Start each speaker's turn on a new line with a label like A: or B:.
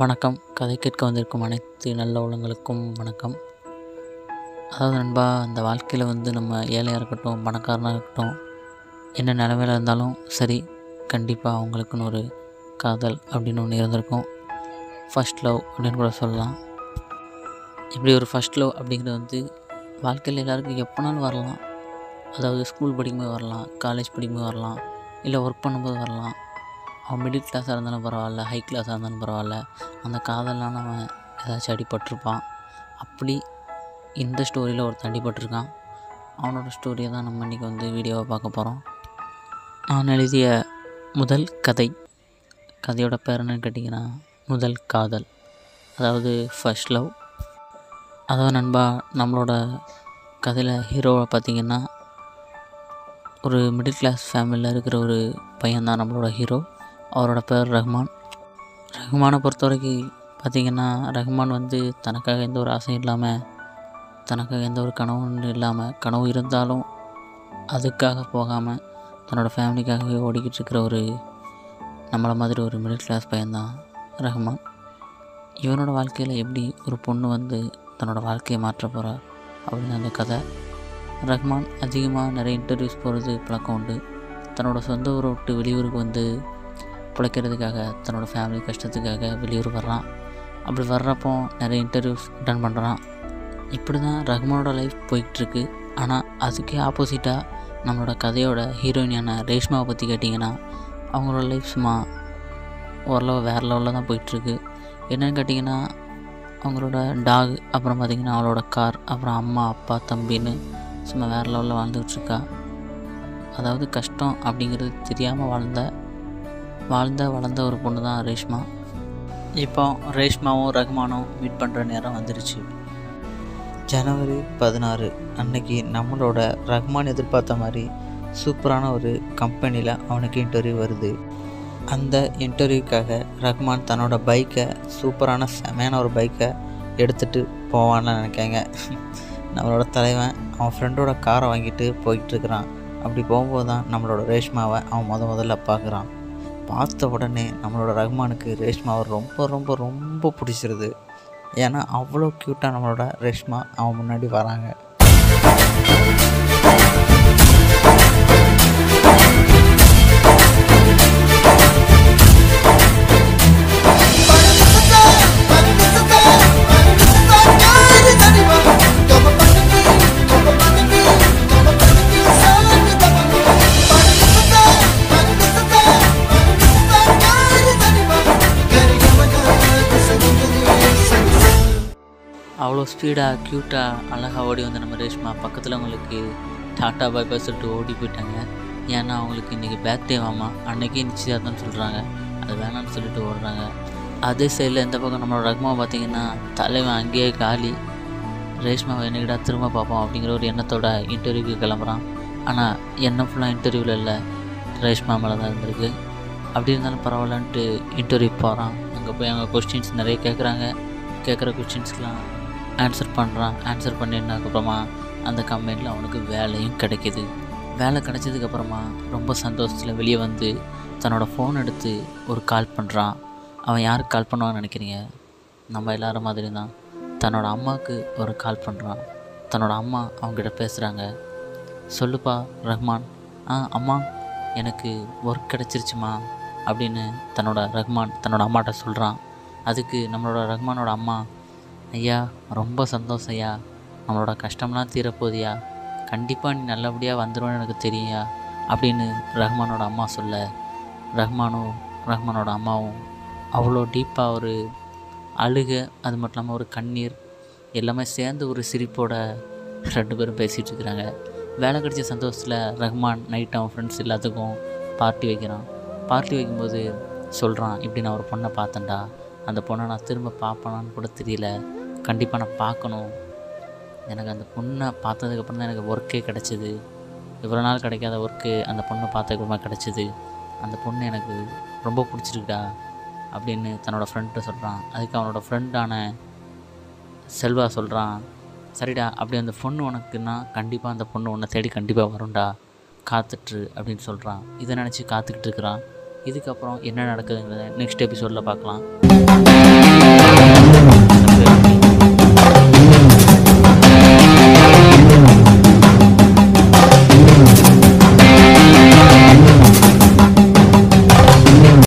A: வணக்கம் கதை கேட்க வந்திருக்கும் அனைத்து நல்ல உள்ளங்களுக்கும் வணக்கம் அதாவது நண்பா இந்த வாழ்க்கையில் வந்து நம்ம ஏழையாக இருக்கட்டும் பணக்காரனாக இருக்கட்டும் என்ன நிலமையில இருந்தாலும் சரி கண்டிப்பாக அவங்களுக்குன்னு ஒரு காதல் அப்படின்னு ஒன்று இருந்திருக்கும் ஃபர்ஸ்ட் லவ் அப்படின்னு கூட சொல்லலாம் இப்படி ஒரு ஃபர்ஸ்ட் லவ் அப்படிங்கிறது வந்து வாழ்க்கையில் எல்லாருக்கும் எப்போனாலும் வரலாம் அதாவது ஸ்கூல் படிக்கும்போது வரலாம் காலேஜ் படிக்கும்போது வரலாம் இல்லை ஒர்க் பண்ணும்போது வரலாம் அவன் மிடில் கிளாஸாக இருந்தாலும் பரவாயில்ல ஹை கிளாஸாக இருந்தாலும் பரவாயில்ல அந்த காதலான அவன் ஏதாச்சும் அடிபட்டிருப்பான் அப்படி இந்த ஸ்டோரியில் ஒருத்தன் அடிபட்டிருக்கான் அவனோட ஸ்டோரியை தான் நம்ம இன்றைக்கி வந்து வீடியோவை பார்க்க போகிறோம் நான் எழுதிய முதல் கதை கதையோட பேர் என்னன்னு கேட்டிங்கன்னா முதல் காதல் அதாவது ஃபர்ஸ்ட் லவ் அதாவது நண்பா நம்மளோட கதையில் ஹீரோவை பார்த்திங்கன்னா ஒரு மிடில் கிளாஸ் ஃபேமிலியில் இருக்கிற ஒரு பையன் தான் நம்மளோட ஹீரோ அவரோட பேர் ரஹ்மான் ரஹ்மானை பொறுத்த வரைக்கும் பார்த்திங்கன்னா ரஹ்மான் வந்து தனக்காக எந்த ஒரு ஆசையும் இல்லாமல் தனக்காக எந்த ஒரு கனவும் இல்லாமல் கனவு இருந்தாலும் அதுக்காக போகாமல் தன்னோட ஃபேமிலிக்காகவே ஓடிக்கிட்டு இருக்கிற ஒரு நம்மளை மாதிரி ஒரு மிடில் கிளாஸ் பையன்தான் ரஹ்மான் இவனோட வாழ்க்கையில் எப்படி ஒரு பொண்ணு வந்து தன்னோட வாழ்க்கையை மாற்ற போகிறா அப்படின்னு அந்த கதை ரஹ்மான் அதிகமாக நிறைய இன்டர்வியூஸ் போகிறது பழக்கம் உண்டு தன்னோட சொந்த ஊரை விட்டு வெளியூருக்கு வந்து பிழைக்கிறதுக்காக தன்னோட ஃபேமிலி கஷ்டத்துக்காக வெளியூர் வர்றான் அப்படி வர்றப்போ நிறைய இன்டர்வியூஸ் அட்டன் பண்ணுறான் இப்படி தான் ரஹ்மானோட லைஃப் போயிட்டுருக்கு ஆனால் அதுக்கே ஆப்போசிட்டாக நம்மளோட கதையோட ஹீரோயினான ரேஷ்மாவை பற்றி கேட்டிங்கன்னா அவங்களோட லைஃப் சும்மா ஓரளவு வேறு லெவலில் தான் போயிட்டுருக்கு என்னென்னு கேட்டிங்கன்னா அவங்களோட டாக் அப்புறம் பார்த்திங்கன்னா அவளோட கார் அப்புறம் அம்மா அப்பா தம்பின்னு சும்மா வேறு லெவலில் வாழ்ந்துகிட்ருக்கா அதாவது கஷ்டம் அப்படிங்கிறது தெரியாமல் வாழ்ந்த வாழ்ந்த வளர்ந்த ஒரு பொண்ணு தான் ரேஷ்மா இப்போ ரேஷ்மாவும் ரஹ்மானும் மீட் பண்ணுற நேரம் வந்துருச்சு
B: ஜனவரி பதினாறு அன்னைக்கு நம்மளோட ரஹ்மான் எதிர்பார்த்த மாதிரி சூப்பரான ஒரு கம்பெனியில் அவனுக்கு இன்டர்வியூ வருது அந்த இன்டர்வியூக்காக ரஹ்மான் தன்னோட பைக்கை சூப்பரான செமையான ஒரு பைக்கை எடுத்துகிட்டு போவான்னு நினைக்காங்க நம்மளோட தலைவன் அவன் ஃப்ரெண்டோட காரை வாங்கிட்டு போய்கிட்டு இருக்கிறான் அப்படி போகும்போது தான் நம்மளோட ரேஷ்மாவை அவன் முத முதல்ல பார்க்குறான் பார்த்த உடனே நம்மளோட ரஹ்மானுக்கு ரேஷ்மாவை ரொம்ப ரொம்ப ரொம்ப பிடிச்சிருது ஏன்னா அவ்வளோ க்யூட்டாக நம்மளோட ரேஷ்மா அவன் முன்னாடி வராங்க
A: அவ்வளோ ஸ்பீடாக க்யூட்டாக அழகாக ஓடி வந்த நம்ம ரேஷ்மா பக்கத்தில் அவங்களுக்கு டாட்டா பாய் பாய் சொல்லிட்டு ஓடி போயிட்டாங்க ஏன்னா அவங்களுக்கு இன்றைக்கி பேக் டே வாமா அன்றைக்கே நிச்சயதார்த்தம்னு சொல்கிறாங்க அது வேணாம்னு சொல்லிட்டு ஓடுறாங்க அதே சைடில் இந்த பக்கம் நம்மளோட ரக்மா பார்த்தீங்கன்னா தலைவன் அங்கேயே காலி ரேஷ்மாவை என்னைக்கிடா திரும்ப பார்ப்போம் அப்படிங்கிற ஒரு எண்ணத்தோட இன்டர்வியூக்கு கிளம்புறான் ஆனால் எண்ணம் ஃபுல்லாக இன்டர்வியூவில் இல்லை ரேஷ்மா மேலே தான் இருந்திருக்கு அப்படி இருந்தாலும் பரவாயில்லன்ட்டு இன்டர்வியூ போகிறான் அங்கே போய் அவங்க கொஸ்டின்ஸ் நிறைய கேட்குறாங்க கேட்குற கொஸ்டின்ஸ்க்கெலாம் ஆன்சர் பண்ணுறான் ஆன்சர் பண்ணினதுக்கப்புறமா அந்த கம்பெனியில் அவனுக்கு வேலையும் கிடைக்கிது வேலை கிடைச்சதுக்கப்புறமா ரொம்ப சந்தோஷத்தில் வெளியே வந்து தன்னோட ஃபோன் எடுத்து ஒரு கால் பண்ணுறான் அவன் யாருக்கு கால் பண்ணுவான்னு நினைக்கிறீங்க நம்ம எல்லாரும் மாதிரி தான் தன்னோட அம்மாவுக்கு ஒரு கால் பண்ணுறான் தன்னோட அம்மா அவங்ககிட்ட பேசுகிறாங்க சொல்லுப்பா ரஹ்மான் ஆ அம்மா எனக்கு ஒர்க் கிடச்சிருச்சுமா அப்படின்னு தன்னோட ரஹ்மான் தன்னோட அம்மாட்ட சொல்கிறான் அதுக்கு நம்மளோட ரஹ்மானோட அம்மா ஐயா ரொம்ப சந்தோஷம் ஐயா நம்மளோட கஷ்டம்லாம் தீரப்போதியா கண்டிப்பாக நீ நல்லபடியாக வந்துடுவேன்னு எனக்கு தெரியுயா அப்படின்னு ரஹ்மானோட அம்மா சொல்ல ரஹ்மானும் ரஹ்மானோட அம்மாவும் அவ்வளோ டீப்பாக ஒரு அழுக அது மட்டும் இல்லாமல் ஒரு கண்ணீர் எல்லாமே சேர்ந்து ஒரு சிரிப்போட ரெண்டு பேரும் பேசிகிட்டு இருக்கிறாங்க வேலை கிடைச்ச சந்தோஷத்தில் ரஹ்மான் நைட் அவன் ஃப்ரெண்ட்ஸ் எல்லாத்துக்கும் பார்ட்டி வைக்கிறான் பார்ட்டி வைக்கும்போது சொல்கிறான் இப்படி நான் ஒரு பொண்ணை பார்த்தேன்டா அந்த பொண்ணை நான் திரும்ப பார்ப்பேனான்னு கூட தெரியல கண்டிப்பாக நான் பார்க்கணும் எனக்கு அந்த பொண்ணை பார்த்ததுக்கப்புறம் தான் எனக்கு ஒர்க்கே கிடச்சிது இவ்வளோ நாள் கிடைக்காத ஒர்க்கு அந்த பொண்ணை பார்த்ததுக்கப்புறமா கிடச்சிது அந்த பொண்ணு எனக்கு ரொம்ப பிடிச்சிருக்குடா அப்படின்னு தன்னோட ஃப்ரெண்ட்டு சொல்கிறான் அதுக்கு அவனோட ஃப்ரெண்டான செல்வா சொல்கிறான் சரிடா அப்படி அந்த பொண்ணு உனக்குன்னா கண்டிப்பாக அந்த பொண்ணு உன்னை தேடி கண்டிப்பாக வரும்டா காத்துட்ரு அப்படின்னு சொல்கிறான் இதை நினச்சி காத்துக்கிட்டு இருக்கிறான் இதுக்கப்புறம் என்ன நடக்குதுங்கிறத நெக்ஸ்ட் எபிசோடில் பார்க்கலாம்